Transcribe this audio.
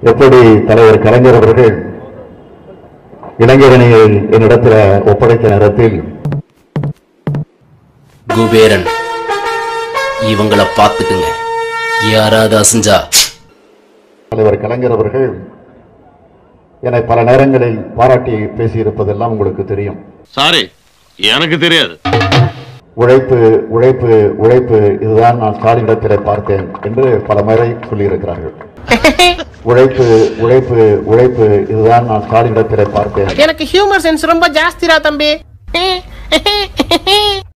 எப்படி தலைவர் கலைஞர் அவர்கள் இளைஞரணியை என்னிடத்தில் ஒப்படைத்த நேரத்தில் குபேரன் இவங்கள பார்த்துக்குங்க யாராவது அசைஞ்சா தலைவர் கலைஞர் அவர்கள் என்னை பல நேரங்களில் பாராட்டி பேசியிருப்பதெல்லாம் உங்களுக்கு தெரியும் சாரி எனக்கு தெரியாது உழைப்பு உழைப்பு உழைப்பு இதுதான் நான் ஸ்டாலினிடத்திலே பார்த்தேன் என்று பல முறை சொல்லியிருக்கிறார்கள் உழைப்பு உழைப்பு உழைப்பு இதுதான் நான் ஸ்டாலினிடத்திலே பார்த்தேன் எனக்கு ஹியூமர் சென்ஸ் ரொம்ப ஜாஸ்திரா தம்பி